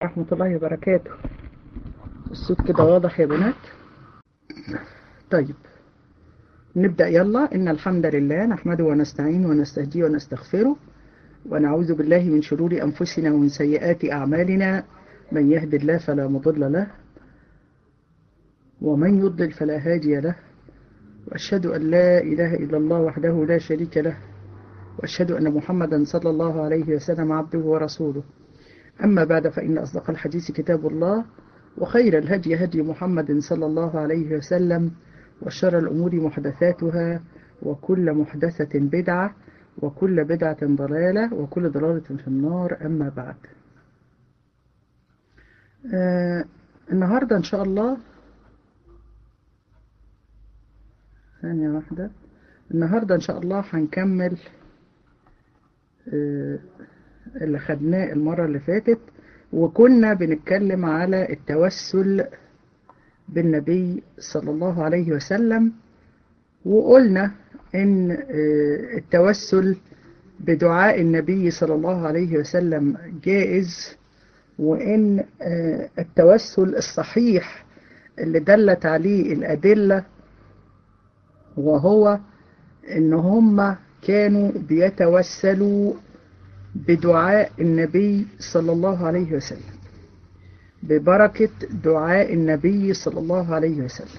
ورحمة الله وبركاته الصوت كده واضح يا بنات طيب نبدأ يلا إن الحمد لله نحمده ونستعين ونستهديه ونستغفره ونعوذ بالله من شرور أنفسنا ومن سيئات أعمالنا من يهد الله فلا مضل له ومن يضلل فلا هادي له وأشهد أن لا إله إلا الله وحده لا شريك له وأشهد أن محمدا صلى الله عليه وسلم عبده ورسوله أما بعد فإن أصدق الحديث كتاب الله وخير الهدي هدي محمد صلى الله عليه وسلم وشر الأمور محدثاتها وكل محدثة بدعة وكل بدعة ضلالة وكل ضلالة في النار أما بعد آه النهاردة إن شاء الله ثانية واحدة النهاردة إن شاء الله هنكمل آه اللي خدناه المرة اللي فاتت وكنا بنتكلم على التوسل بالنبي صلى الله عليه وسلم وقلنا ان التوسل بدعاء النبي صلى الله عليه وسلم جائز وان التوسل الصحيح اللي دلت عليه الأدلة وهو ان هم كانوا بيتوسلوا بدعاء النبي صلى الله عليه وسلم ببركة دعاء النبي صلى الله عليه وسلم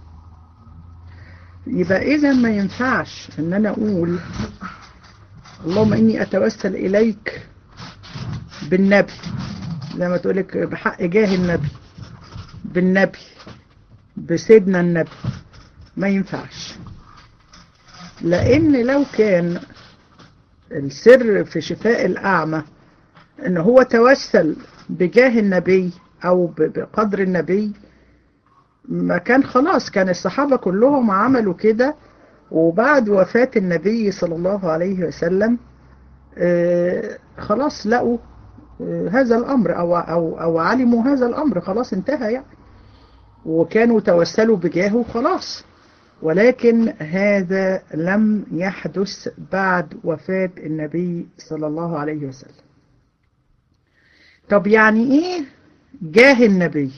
يبقى إذا ما ينفعش أن أنا أقول اللهم إني أتوسل إليك بالنبي زي ما تقولك بحق جاه النبي بالنبي بسيدنا النبي ما ينفعش لأن لو كان السر في شفاء الأعمى ان هو توسل بجاه النبي او بقدر النبي ما كان خلاص كان الصحابة كلهم عملوا كده وبعد وفاة النبي صلى الله عليه وسلم آه خلاص لقوا آه هذا الأمر أو, أو, أو علموا هذا الأمر خلاص انتهى يعني وكانوا توسلوا بجاهه خلاص ولكن هذا لم يحدث بعد وفاة النبي صلى الله عليه وسلم طب يعني ايه جاه النبي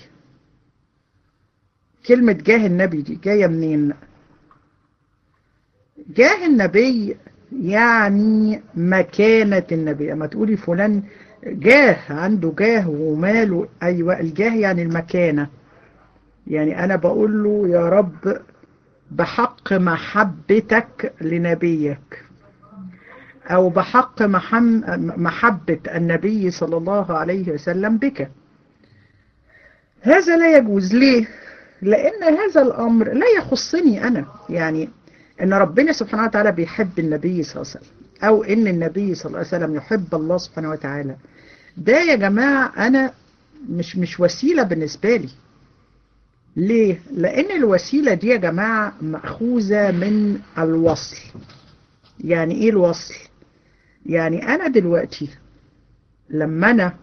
كلمة جاه النبي دي جاية منين جاه النبي يعني مكانة النبي اما تقولي فلان جاه عنده جاه وماله ايوه الجاه يعني المكانة يعني انا بقول له يا رب بحق محبتك لنبيك أو بحق محبة النبي صلى الله عليه وسلم بك هذا لا يجوز ليه؟ لأن هذا الأمر لا يخصني أنا يعني أن ربنا سبحانه وتعالى بيحب النبي صلى الله عليه وسلم أو أن النبي صلى الله عليه وسلم يحب الله سبحانه وتعالى ده يا جماعة أنا مش مش وسيلة بالنسبة لي ليه؟ لأن الوسيلة دي يا جماعة مأخوذة من الوصل يعني إيه الوصل؟ يعني أنا دلوقتي لما أنا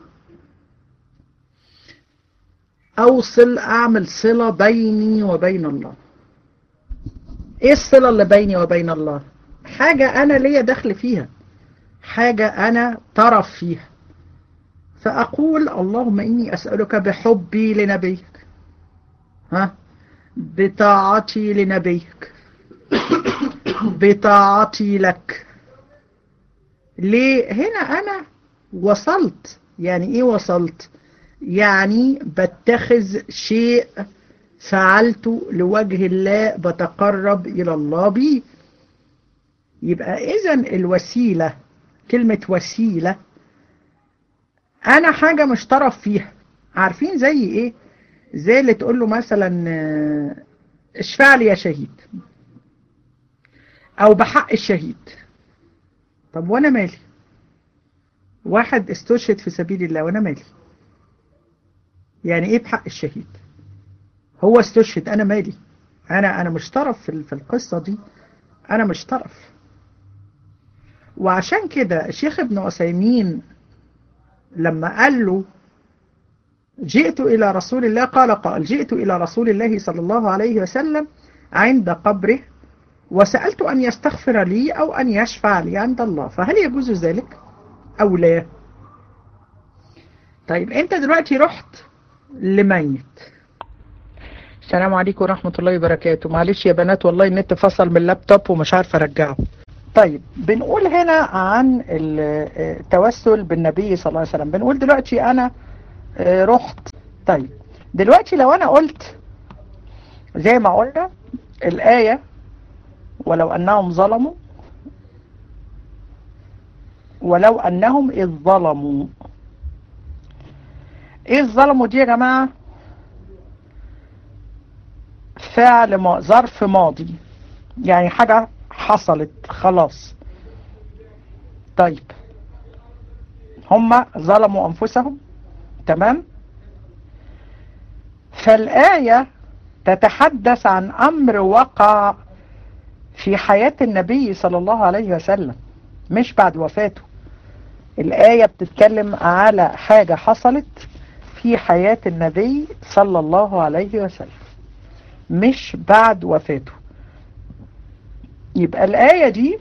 أوصل أعمل صلة بيني وبين الله إيه الصلة اللي بيني وبين الله؟ حاجة أنا ليا دخل فيها حاجة أنا طرف فيها فأقول اللهم إني أسألك بحبي لنبيك ها بطاعتي لنبيك بطاعتي لك ليه هنا أنا وصلت يعني إيه وصلت يعني بتخذ شيء فعلته لوجه الله بتقرب إلى الله به يبقى إذا الوسيلة كلمة وسيلة أنا حاجة مش طرف فيها عارفين زي إيه زي اللي تقول له مثلا اشفع لي يا شهيد او بحق الشهيد طب وانا مالي واحد استشهد في سبيل الله وانا مالي يعني ايه بحق الشهيد هو استشهد انا مالي انا انا مش طرف في القصة دي انا مش طرف وعشان كده الشيخ ابن عثيمين لما قال له جئت إلى رسول الله قال قال جئت إلى رسول الله صلى الله عليه وسلم عند قبره وسألت أن يستغفر لي أو أن يشفع لي عند الله فهل يجوز ذلك أو لا طيب انت دلوقتي رحت لميت السلام عليكم ورحمة الله وبركاته معلش يا بنات والله النت فصل من اللابتوب ومش عارفة ارجعه طيب بنقول هنا عن التوسل بالنبي صلى الله عليه وسلم بنقول دلوقتي انا رحت طيب دلوقتي لو انا قلت زي ما قلنا الآية ولو أنهم ظلموا ولو أنهم إذ ظلموا إيه الظلموا دي يا جماعة فعل ما ظرف ماضي يعني حاجة حصلت خلاص طيب هم ظلموا أنفسهم تمام فالآية تتحدث عن أمر وقع في حياة النبي صلى الله عليه وسلم مش بعد وفاته الآية بتتكلم على حاجة حصلت في حياة النبي صلى الله عليه وسلم مش بعد وفاته يبقى الآية دي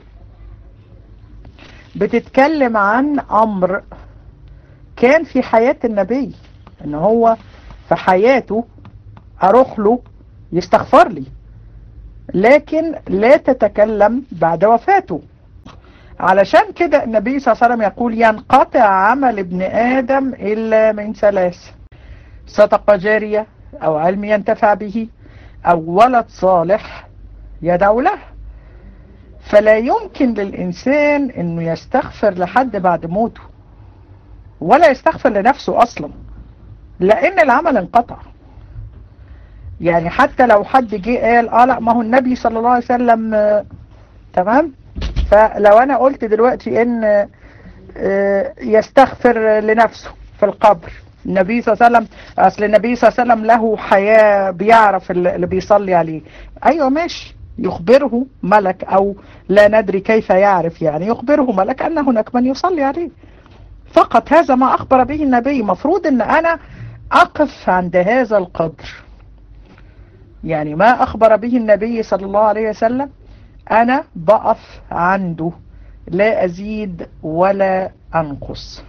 بتتكلم عن أمر كان في حياة النبي ان هو في حياته اروح له يستغفر لي لكن لا تتكلم بعد وفاته علشان كده النبي صلى الله عليه وسلم يقول ينقطع عمل ابن آدم إلا من ثلاث صدقة جارية أو علم ينتفع به أو ولد صالح يدعو له فلا يمكن للإنسان أنه يستغفر لحد بعد موته ولا يستغفر لنفسه أصلا لأن العمل انقطع يعني حتى لو حد جه قال اه لا ما هو النبي صلى الله عليه وسلم آه تمام فلو انا قلت دلوقتي ان آه يستغفر لنفسه في القبر النبي صلى الله عليه وسلم اصل النبي صلى الله عليه وسلم له حياة بيعرف اللي بيصلي عليه ايوه ماشي يخبره ملك او لا ندري كيف يعرف يعني يخبره ملك ان هناك من يصلي عليه فقط هذا ما اخبر به النبي مفروض ان انا اقف عند هذا القدر يعني ما أخبر به النبي صلى الله عليه وسلم أنا بقف عنده لا أزيد ولا أنقص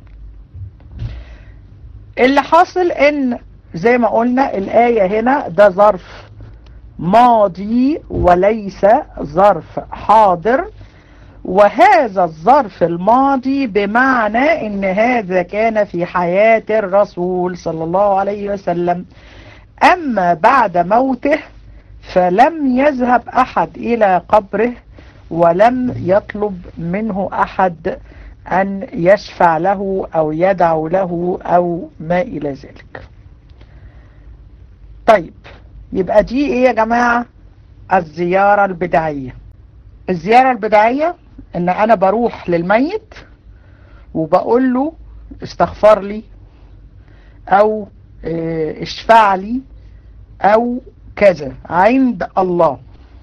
اللي حاصل إن زي ما قلنا الآية هنا ده ظرف ماضي وليس ظرف حاضر وهذا الظرف الماضي بمعنى ان هذا كان في حياة الرسول صلى الله عليه وسلم أما بعد موته فلم يذهب أحد إلى قبره ولم يطلب منه أحد أن يشفع له أو يدعو له أو ما إلى ذلك طيب يبقى دي إيه يا جماعة الزيارة البدعية الزيارة البدعية إن أنا بروح للميت وبقول له استغفر لي أو اشفع لي او كذا عند الله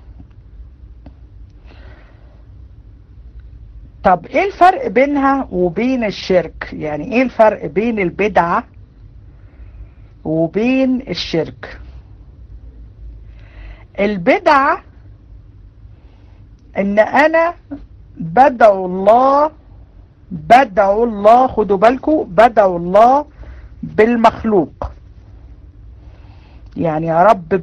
طب ايه الفرق بينها وبين الشرك يعني ايه الفرق بين البدعة وبين الشرك البدعة ان انا بدعو الله بدعو الله خدوا بالكم بدعو الله بالمخلوق يعني يا رب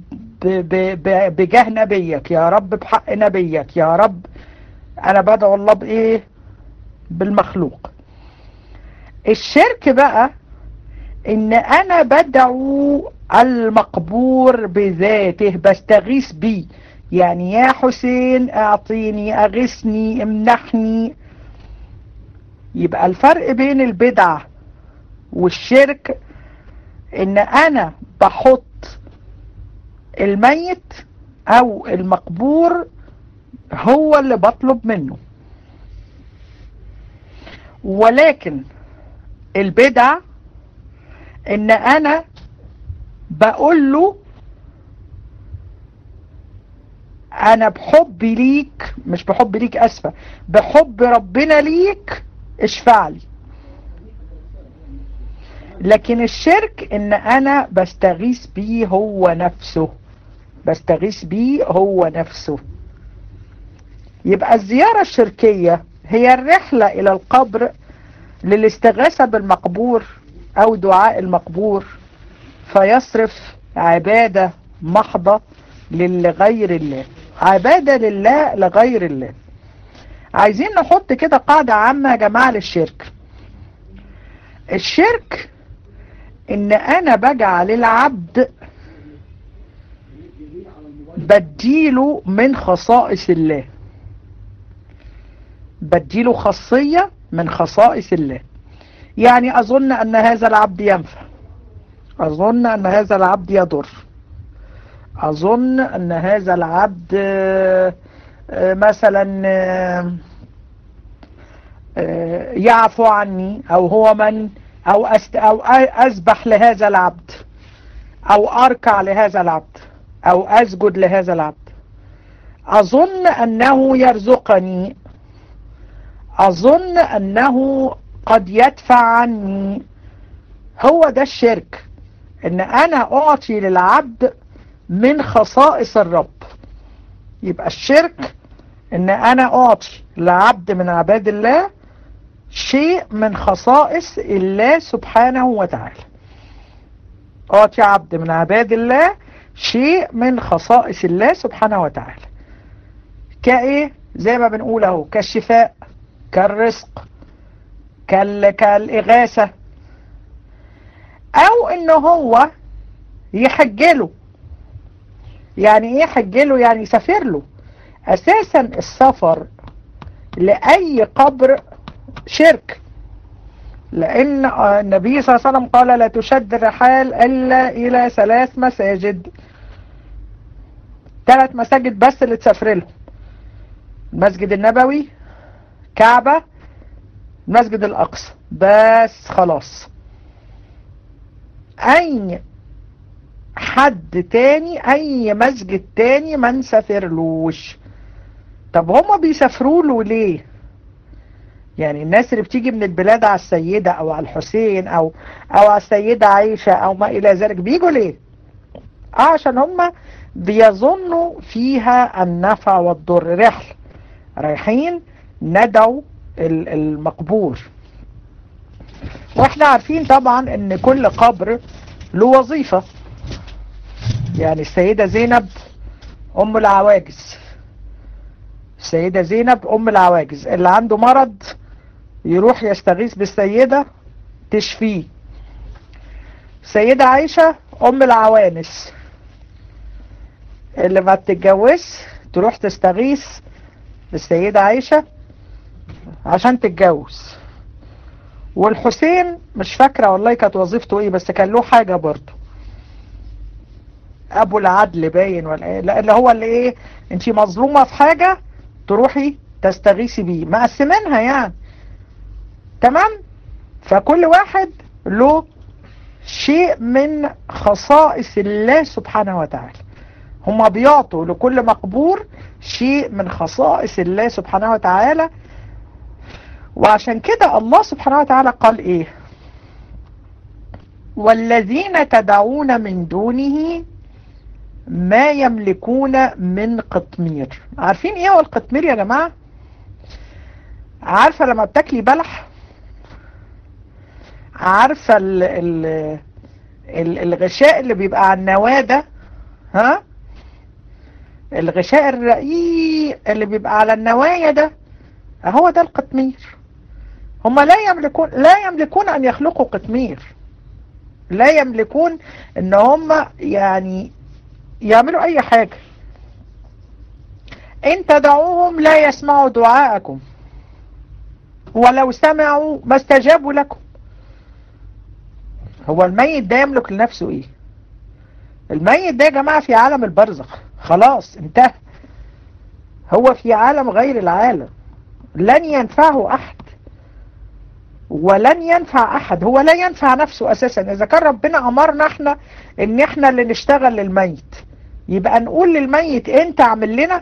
بجاه نبيك يا رب بحق نبيك يا رب انا بدعو الله بايه بالمخلوق الشرك بقى ان انا بدعو المقبور بذاته بستغيث بيه يعني يا حسين اعطيني اغثني امنحني يبقى الفرق بين البدعة والشرك ان انا بحط الميت او المقبور هو اللي بطلب منه ولكن البدع ان انا بقول له انا بحبي ليك مش بحب ليك اسفة بحب ربنا ليك اشفع لي لكن الشرك ان انا بستغيث بيه هو نفسه بستغيث بيه هو نفسه يبقى الزيارة الشركية هي الرحلة الى القبر للاستغاثة بالمقبور أو دعاء المقبور فيصرف عبادة محضة لغير الله عبادة لله لغير الله عايزين نحط كده قاعدة عامة يا جماعة للشرك الشرك ان انا بجعل العبد بديله من خصائص الله بديله خاصية من خصائص الله يعني أظن أن هذا العبد ينفع أظن أن هذا العبد يضر أظن أن هذا العبد مثلا يعفو عني أو هو من أو, أست أو أسبح لهذا العبد أو أركع لهذا العبد أو أسجد لهذا العبد أظن أنه يرزقني أظن أنه قد يدفع عني هو ده الشرك ان انا اعطي للعبد من خصائص الرب يبقى الشرك ان انا اعطي لعبد من عباد الله شيء من خصائص الله سبحانه وتعالى اعطي عبد من عباد الله شيء من خصائص الله سبحانه وتعالى كايه زي ما بنقول اهو كالشفاء كالرزق كال كالإغاثة أو إن هو يحجله يعني إيه يحجله يعني يسافر له أساسا السفر لأي قبر شرك لأن النبي صلى الله عليه وسلم قال لا تشد الرحال إلا إلى ثلاث مساجد ثلاث مساجد بس اللي تسافر لهم المسجد النبوي كعبة المسجد الأقصى بس خلاص أي حد تاني أي مسجد تاني ما نسافرلوش طب هما بيسافروا له ليه يعني الناس اللي بتيجي من البلاد على السيدة أو على الحسين أو أو على السيدة عائشة أو ما إلى ذلك بيجوا ليه آه عشان هما بيظنوا فيها النفع والضر رحل رايحين ندعوا المقبور واحنا عارفين طبعا ان كل قبر له وظيفة يعني السيدة زينب ام العواجز السيدة زينب ام العواجز اللي عنده مرض يروح يستغيث بالسيدة تشفيه السيدة عائشة ام العوانس اللي ما بتتجوز تروح تستغيث بالسيدة عائشة عشان تتجوز والحسين مش فاكرة والله كانت وظيفته ايه بس كان له حاجة برضه ابو العدل باين ولا ايه لا اللي هو اللي ايه انتي مظلومة في حاجة تروحي تستغيثي بيه مقسمينها يعني تمام فكل واحد له شيء من خصائص الله سبحانه وتعالى هما بيعطوا لكل مقبور شيء من خصائص الله سبحانه وتعالى وعشان كده الله سبحانه وتعالى قال ايه والذين تدعون من دونه ما يملكون من قطمير عارفين ايه هو القطمير يا جماعة عارفة لما بتاكلي بلح عارفة ال ال ال الغشاء اللي بيبقى على النواة ده ها الغشاء الرقيق اللي بيبقى على النوايا ده هو ده القطمير هم لا يملكون لا يملكون ان يخلقوا قطمير لا يملكون ان هم يعني يعملوا اي حاجة ان تدعوهم لا يسمعوا دعاءكم ولو سمعوا ما استجابوا لكم هو الميت ده يملك لنفسه ايه الميت ده يا جماعة في عالم البرزخ خلاص انتهى هو في عالم غير العالم لن ينفعه احد ولن ينفع احد هو لا ينفع نفسه اساسا اذا كان ربنا امرنا احنا ان احنا اللي نشتغل للميت يبقى نقول للميت انت اعمل لنا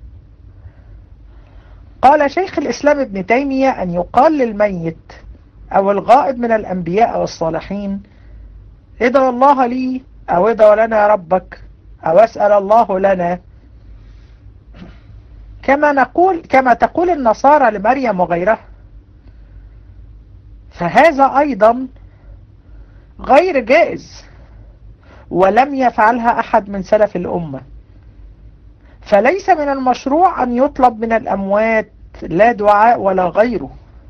قال شيخ الاسلام ابن تيمية ان يقال للميت او الغائب من الانبياء والصالحين ادعو الله لي او ادعو لنا ربك او اسأل الله لنا كما نقول كما تقول النصارى لمريم وغيرها فهذا أيضا غير جائز ولم يفعلها أحد من سلف الأمة فليس من المشروع أن يطلب من الأموات لا دعاء ولا غيره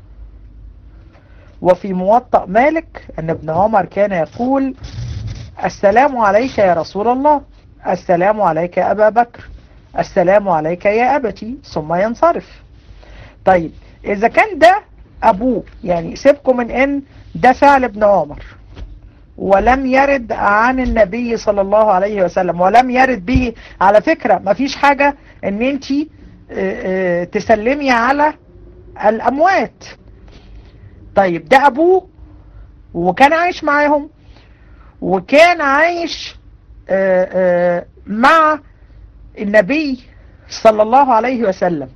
وفي موطأ مالك أن ابن عمر كان يقول السلام عليك يا رسول الله السلام عليك يا أبا بكر السلام عليك يا أبتي ثم ينصرف طيب إذا كان ده أبوه يعني سيبكم من أن ده فعل ابن عمر ولم يرد عن النبي صلى الله عليه وسلم ولم يرد به على فكرة ما فيش حاجة ان انت تسلمي على الاموات طيب ده ابوه وكان عايش معاهم وكان عايش مع النبي صلى الله عليه وسلم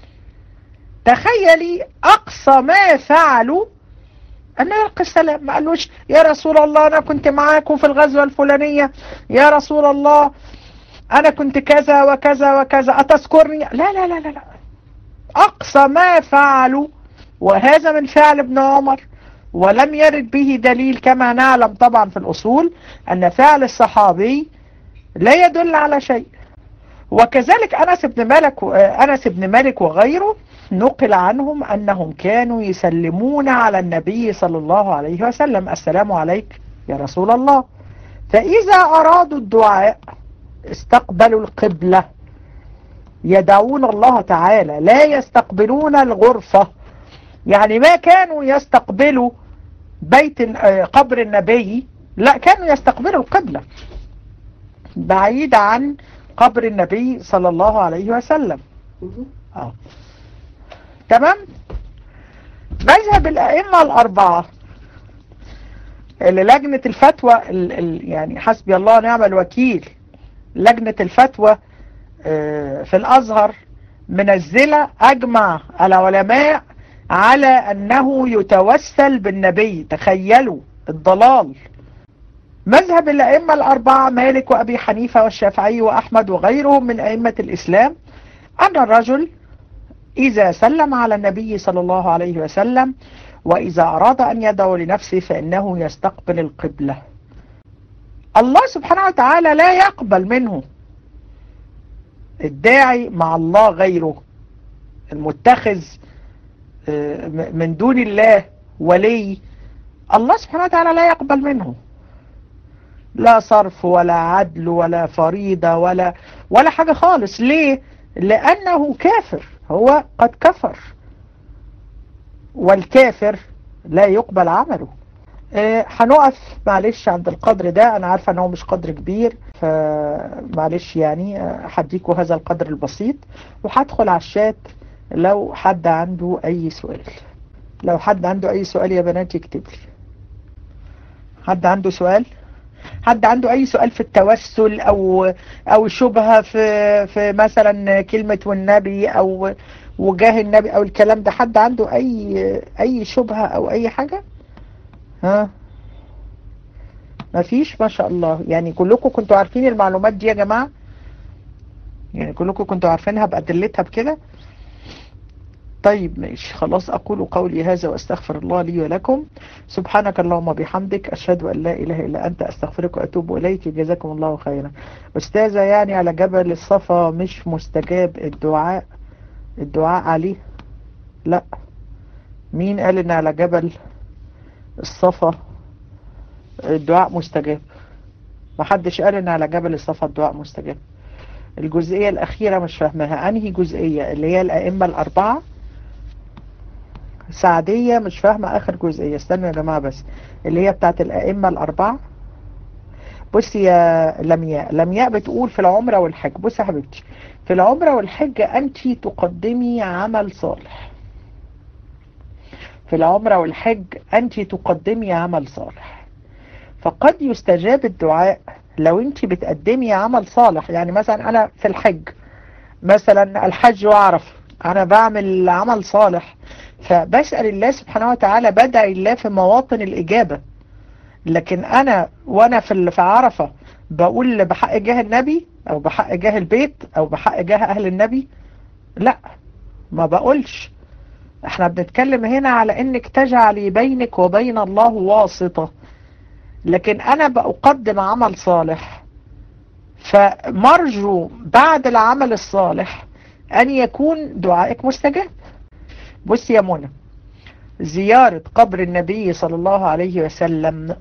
تخيلي اقصى ما فعلوا أن يلقي السلام ما قالوش يا رسول الله أنا كنت معاكم في الغزوة الفلانية يا رسول الله أنا كنت كذا وكذا وكذا أتذكرني لا لا لا لا, لا. أقصى ما فعلوا وهذا من فعل ابن عمر ولم يرد به دليل كما نعلم طبعا في الأصول أن فعل الصحابي لا يدل على شيء وكذلك أنس بن مالك أنس بن مالك وغيره نقل عنهم أنهم كانوا يسلمون على النبي صلى الله عليه وسلم السلام عليك يا رسول الله فإذا أرادوا الدعاء استقبلوا القبلة يدعون الله تعالى لا يستقبلون الغرفة يعني ما كانوا يستقبلوا بيت قبر النبي لا كانوا يستقبلوا القبلة بعيد عن قبر النبي صلى الله عليه وسلم آه. تمام مذهب الأئمة الأربعة اللي لجنة الفتوى ال ال يعني حسبي الله ونعم الوكيل لجنة الفتوى في الأزهر منزلة أجمع العلماء على أنه يتوسل بالنبي تخيلوا الضلال مذهب الأئمة الأربعة مالك وأبي حنيفة والشافعي وأحمد وغيرهم من أئمة الإسلام أن الرجل إذا سلم على النبي صلى الله عليه وسلم وإذا أراد أن يدعو لنفسه فإنه يستقبل القبلة الله سبحانه وتعالى لا يقبل منه الداعي مع الله غيره المتخذ من دون الله ولي الله سبحانه وتعالى لا يقبل منه لا صرف ولا عدل ولا فريضة ولا ولا حاجة خالص ليه لأنه كافر هو قد كفر والكافر لا يقبل عمله هنقف اه معلش عند القدر ده انا عارفة انه مش قدر كبير فمعلش يعني هديكوا هذا القدر البسيط وهدخل على الشات لو حد عنده اي سؤال لو حد عنده اي سؤال يا بنات يكتب لي حد عنده سؤال حد عنده اي سؤال في التوسل او او شبهة في في مثلا كلمة والنبي او وجاه النبي او الكلام ده حد عنده اي اي شبهة او اي حاجة ها مفيش ما شاء الله يعني كلكم كنتوا عارفين المعلومات دي يا جماعة يعني كلكم كنتوا عارفينها بأدلتها بكده طيب ماشي خلاص أقول قولي هذا وأستغفر الله لي ولكم سبحانك اللهم بحمدك أشهد أن لا إله إلا أنت أستغفرك وأتوب إليك جزاكم الله خيرا أستاذة يعني على جبل الصفا مش مستجاب الدعاء الدعاء عليه لا مين قال إن على جبل الصفا الدعاء مستجاب محدش قال إن على جبل الصفا الدعاء مستجاب الجزئية الأخيرة مش فاهمها أنهي جزئية اللي هي الأئمة الأربعة سعدية مش فاهمة آخر جزئية استنوا يا جماعة بس اللي هي بتاعت الأئمة الأربعة بصي يا لمياء لمياء بتقول في العمرة والحج بصي يا حبيبتي في العمرة والحج أنت تقدمي عمل صالح في العمرة والحج أنت تقدمي عمل صالح فقد يستجاب الدعاء لو انت بتقدمي عمل صالح يعني مثلا انا في الحج مثلا الحج واعرف انا بعمل عمل صالح فبسأل الله سبحانه وتعالى بدعي الله في مواطن الاجابة لكن انا وانا في في عرفة بقول بحق جاه النبي او بحق جاه البيت او بحق جاه اهل النبي لا ما بقولش احنا بنتكلم هنا على انك تجعلي بينك وبين الله واسطة لكن انا بقدم عمل صالح فمرجو بعد العمل الصالح ان يكون دعائك مستجاب بص يا منى زيارة قبر النبي صلى الله عليه وسلم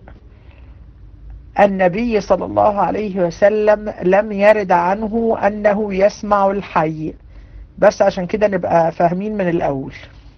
النبي صلى الله عليه وسلم لم يرد عنه أنه يسمع الحي بس عشان كده نبقى فاهمين من الأول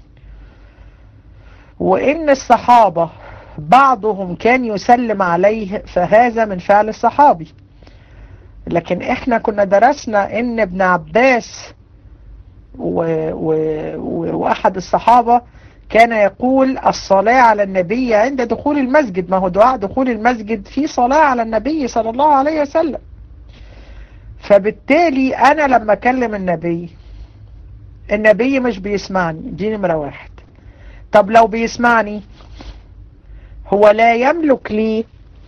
وإن الصحابة بعضهم كان يسلم عليه فهذا من فعل الصحابي لكن احنا كنا درسنا ان ابن عباس و... و... و... واحد الصحابة كان يقول الصلاة على النبي عند دخول المسجد ما هو دعاء دخول المسجد في صلاة على النبي صلى الله عليه وسلم فبالتالي انا لما اكلم النبي النبي مش بيسمعني دي نمرة واحد طب لو بيسمعني هو لا يملك لي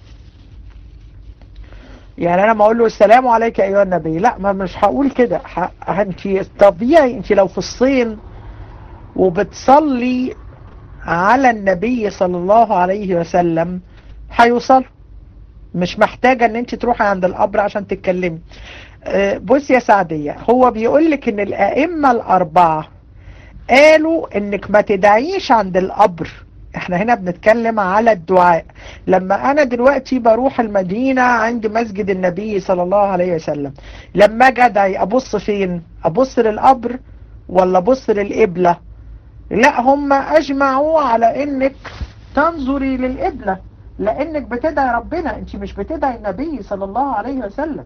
يعني انا ما اقول له السلام عليك ايها النبي لا ما مش هقول كده انت طبيعي انت لو في الصين وبتصلي على النبي صلى الله عليه وسلم هيوصل مش محتاجة ان انت تروحي عند القبر عشان تتكلمي بص يا سعدية هو بيقول لك ان الائمة الاربعة قالوا انك ما تدعيش عند القبر احنا هنا بنتكلم على الدعاء لما انا دلوقتي بروح المدينة عند مسجد النبي صلى الله عليه وسلم لما اجي ادعي ابص فين ابص للقبر ولا ابص للقبلة لا هم اجمعوا على انك تنظري للقبلة لانك بتدعي ربنا انت مش بتدعي النبي صلى الله عليه وسلم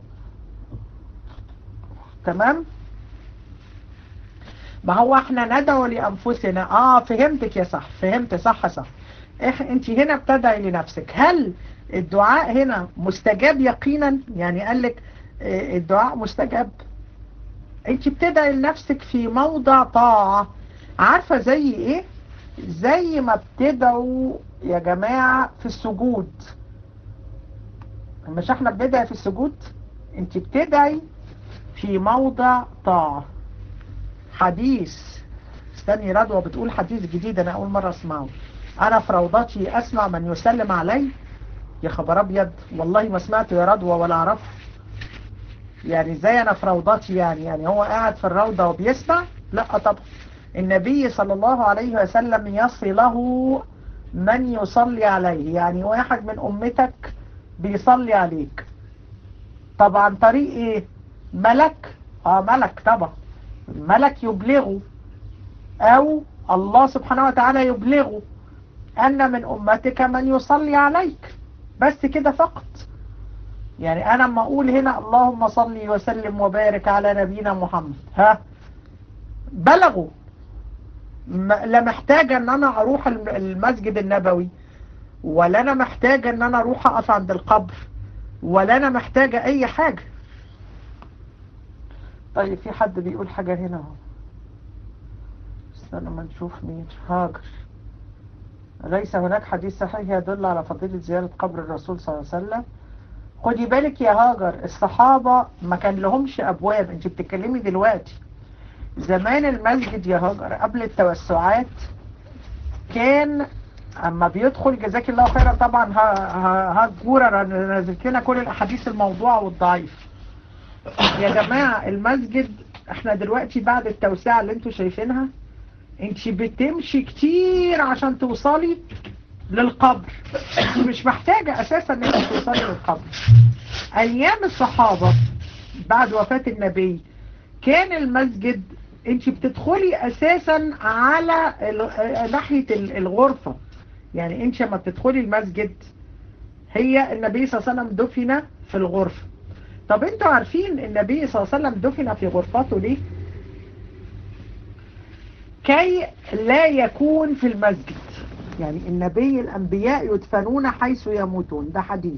تمام ما هو احنا ندعو لانفسنا اه فهمتك يا صح فهمت صح صح إح انت هنا بتدعي لنفسك هل الدعاء هنا مستجاب يقينا يعني قال لك اه الدعاء مستجاب انت بتدعي لنفسك في موضع طاعة عارفة زي ايه زي ما بتدعوا يا جماعة في السجود مش احنا بندعي في السجود انت بتدعي في موضع طاعة حديث استني رضوى بتقول حديث جديد انا اول مرة اسمعه انا في روضتي اسمع من يسلم علي يا خبر ابيض والله ما سمعته يا رضوى ولا اعرفه يعني ازاي انا في روضتي يعني يعني هو قاعد في الروضة وبيسمع لا طبعا النبي صلى الله عليه وسلم يصله من يصلي عليه يعني واحد من امتك بيصلي عليك طبعا طريق ايه ملك اه ملك طبعا ملك يبلغه او الله سبحانه وتعالى يبلغه ان من امتك من يصلي عليك بس كده فقط يعني انا اما اقول هنا اللهم صل وسلم وبارك على نبينا محمد ها بلغوا لا محتاجة ان انا اروح المسجد النبوي ولا انا محتاجة ان انا اروح اقف عند القبر ولا انا محتاجة اي حاجة طيب في حد بيقول حاجة هنا اهو استنى ما نشوف مين هاجر ليس هناك حديث صحيح يدل على فضيلة زيارة قبر الرسول صلى الله عليه وسلم خدي بالك يا هاجر الصحابة ما كان لهمش ابواب انت بتتكلمي دلوقتي زمان المسجد يا هاجر قبل التوسعات كان اما بيدخل جزاك الله خيرا طبعا هاجورة نزلت لنا كل الاحاديث الموضوعة والضعيف يا جماعة المسجد احنا دلوقتي بعد التوسعة اللي انتوا شايفينها انت بتمشي كتير عشان توصلي للقبر انت مش محتاجة اساسا انك توصلي للقبر ايام الصحابة بعد وفاة النبي كان المسجد انت بتدخلي اساسا على ناحية الغرفة يعني انت لما بتدخلي المسجد هي النبي صلى الله عليه وسلم دفن في الغرفة طب انتوا عارفين النبي صلى الله عليه وسلم دفن في غرفته ليه كي لا يكون في المسجد يعني النبي الانبياء يدفنون حيث يموتون ده حديث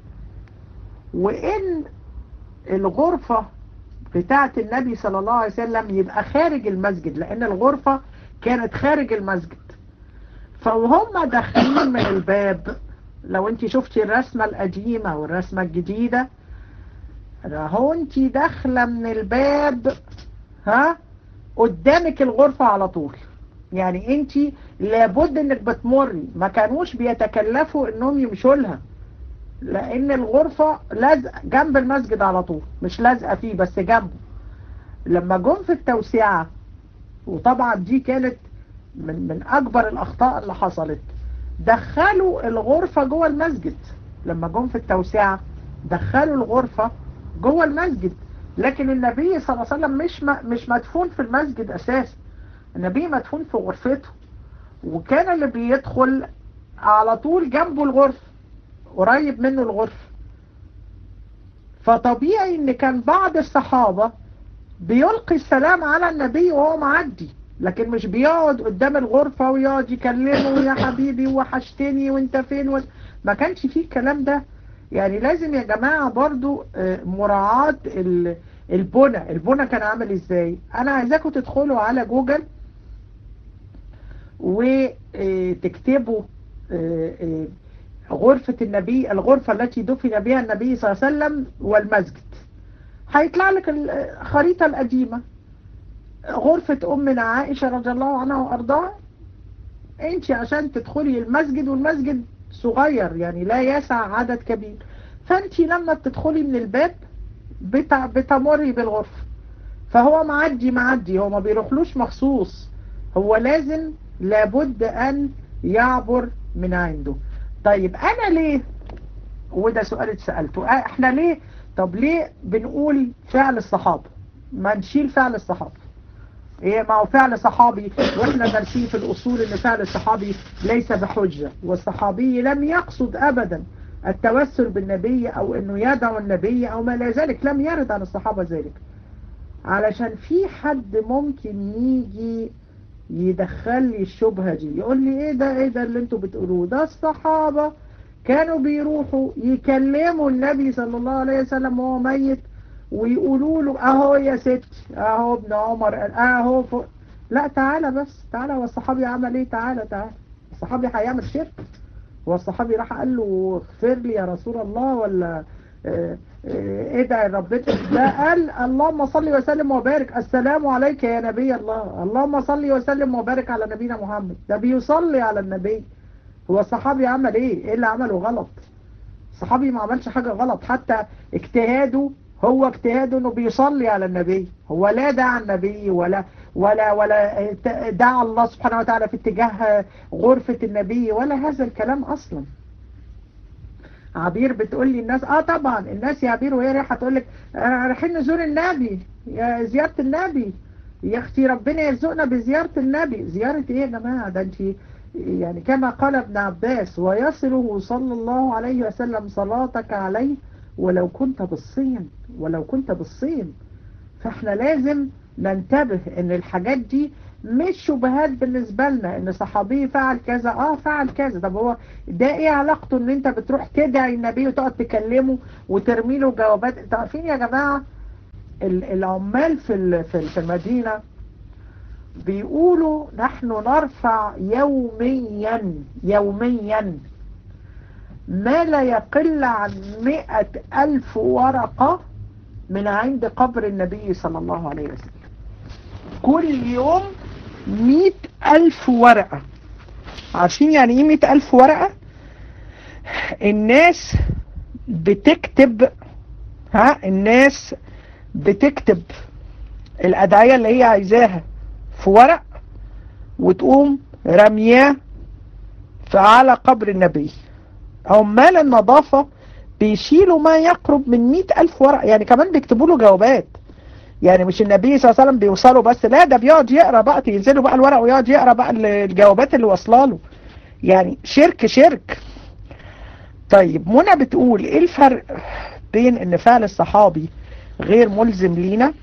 وان الغرفة بتاعة النبي صلى الله عليه وسلم يبقى خارج المسجد لان الغرفة كانت خارج المسجد فوهم داخلين من الباب لو انت شفتي الرسمة القديمة والرسمة الجديدة اهو انت داخلة من الباب ها قدامك الغرفة على طول يعني انت لابد انك بتمري ما كانوش بيتكلفوا انهم يمشوا لها لان الغرفة لازقة جنب المسجد على طول مش لازقة فيه بس جنبه لما جم في التوسعة وطبعا دي كانت من, من اكبر الاخطاء اللي حصلت دخلوا الغرفة جوه المسجد لما جم في التوسعة دخلوا الغرفة جوه المسجد لكن النبي صلى الله عليه وسلم مش مش مدفون في المسجد اساسا النبي مدفون في غرفته وكان اللي بيدخل على طول جنبه الغرفة قريب منه الغرفة فطبيعي ان كان بعض الصحابة بيلقي السلام على النبي وهو معدي لكن مش بيقعد قدام الغرفة ويقعد يكلمه يا حبيبي وحشتني وانت فين و... ما كانش فيه الكلام ده يعني لازم يا جماعة برضو مراعاة البنى البنى كان عامل ازاي انا عايزاكم تدخلوا على جوجل وتكتبوا غرفة النبي الغرفة التي دفن بها النبي صلى الله عليه وسلم والمسجد هيطلع لك الخريطة القديمة غرفة أمنا عائشة رضي الله عنها وأرضاها انت عشان تدخلي المسجد والمسجد صغير يعني لا يسع عدد كبير فانت لما بتدخلي من الباب بتمري بالغرفة فهو معدي معدي هو ما بيروحلوش مخصوص هو لازم لابد أن يعبر من عنده طيب أنا ليه وده سؤال اتسألته احنا ليه طب ليه بنقول فعل الصحابة ما نشيل فعل الصحابة ايه ما هو فعل صحابي واحنا دارسين في الاصول ان فعل الصحابي ليس بحجة والصحابي لم يقصد ابدا التوسل بالنبي او انه يدعو النبي او ما لا ذلك لم يرد عن الصحابة ذلك علشان في حد ممكن يجي يدخل لي الشبهة دي يقول لي ايه ده ايه ده اللي انتوا بتقولوه ده الصحابة كانوا بيروحوا يكلموا النبي صلى الله عليه وسلم وهو ميت ويقولوا له اهو يا ست اهو ابن عمر اهو ف... لا تعالى بس تعالى هو الصحابي عمل ايه تعالى تعالى الصحابي هيعمل شرك هو الصحابي راح قال له اغفر لي يا رسول الله ولا ايه ده ربنا ده قال اللهم صل وسلم وبارك السلام عليك يا نبي الله اللهم صل وسلم وبارك على نبينا محمد ده بيصلي على النبي هو الصحابي عمل ايه ايه اللي عمله غلط الصحابي ما عملش حاجة غلط حتى اجتهاده هو اجتهاده انه بيصلي على النبي هو لا دعا النبي ولا ولا ولا دعا الله سبحانه وتعالى في اتجاه غرفة النبي ولا هذا الكلام اصلا عبير بتقول لي الناس اه طبعا الناس يا عبير وهي رايحه تقول لك آه رايحين نزور النبي يا زيارة النبي يا اختي ربنا يرزقنا بزيارة النبي زيارة ايه يا جماعة ده انت يعني كما قال ابن عباس ويصله صلى الله عليه وسلم صلاتك عليه ولو كنت بالصين ولو كنت بالصين فاحنا لازم ننتبه ان الحاجات دي مش شبهات بالنسبة لنا ان صحابي فعل كذا اه فعل كذا طب هو ده ايه علاقته ان انت بتروح تدعي النبي وتقعد تكلمه وترمي له جوابات انتوا عارفين يا جماعة العمال في في المدينة بيقولوا نحن نرفع يوميا يوميا ما لا يقل عن مئة ألف ورقة من عند قبر النبي صلى الله عليه وسلم كل يوم مئة ألف ورقة عارفين يعني ايه مئة ألف ورقة الناس بتكتب ها الناس بتكتب الأدعية اللي هي عايزاها في ورق وتقوم رمياه على قبر النبي عمال النظافة بيشيلوا ما يقرب من مئة ألف ورق يعني كمان بيكتبوا له جوابات يعني مش النبي صلى الله عليه وسلم بيوصلوا بس لا ده بيقعد يقرا بقى تنزلوا بقى الورق ويقعد يقرا بقى الجوابات اللي واصله له يعني شرك شرك طيب منى بتقول ايه الفرق بين ان فعل الصحابي غير ملزم لينا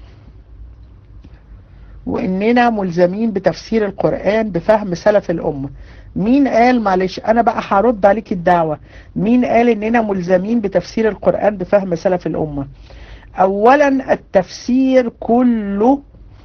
واننا ملزمين بتفسير القرآن بفهم سلف الامة مين قال معلش انا بقى هرد عليك الدعوة مين قال اننا ملزمين بتفسير القرآن بفهم سلف الامة اولا التفسير كله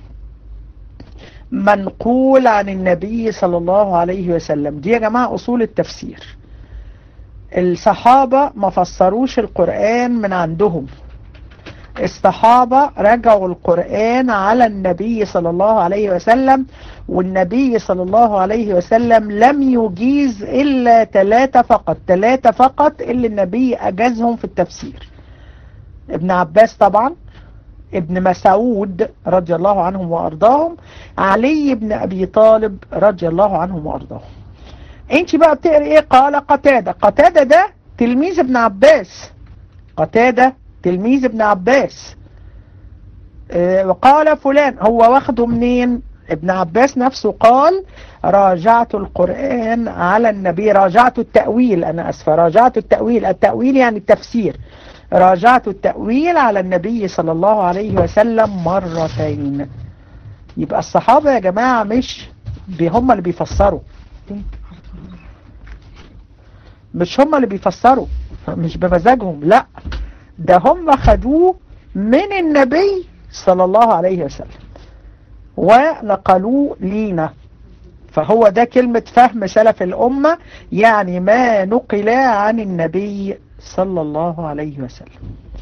منقول عن النبي صلى الله عليه وسلم دي يا جماعة اصول التفسير الصحابة ما فسروش القرآن من عندهم الصحابة رجعوا القرآن على النبي صلى الله عليه وسلم والنبي صلى الله عليه وسلم لم يجيز إلا ثلاثة فقط ثلاثة فقط اللي النبي أجازهم في التفسير ابن عباس طبعا ابن مسعود رضي الله عنهم وأرضاهم علي بن أبي طالب رضي الله عنهم وأرضاهم انت بقى بتقري ايه قال قتادة قتادة ده تلميذ ابن عباس قتادة تلميذ ابن عباس اه وقال فلان هو واخده منين ابن عباس نفسه قال راجعت القرآن على النبي راجعت التأويل أنا أسفة راجعت التأويل التأويل يعني التفسير راجعت التأويل على النبي صلى الله عليه وسلم مرتين يبقى الصحابة يا جماعة مش هم اللي بيفسروا مش هم اللي بيفسروا مش بمزاجهم لا ده هم خدوه من النبي صلى الله عليه وسلم ونقلوه لينا فهو ده كلمة فهم سلف الأمة يعني ما نقل عن النبي صلى الله عليه وسلم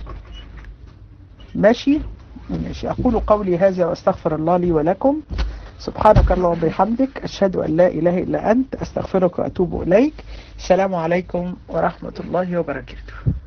ماشي ماشي أقول قولي هذا وأستغفر الله لي ولكم سبحانك اللهم وبحمدك أشهد أن لا إله إلا أنت أستغفرك وأتوب إليك السلام عليكم ورحمة الله وبركاته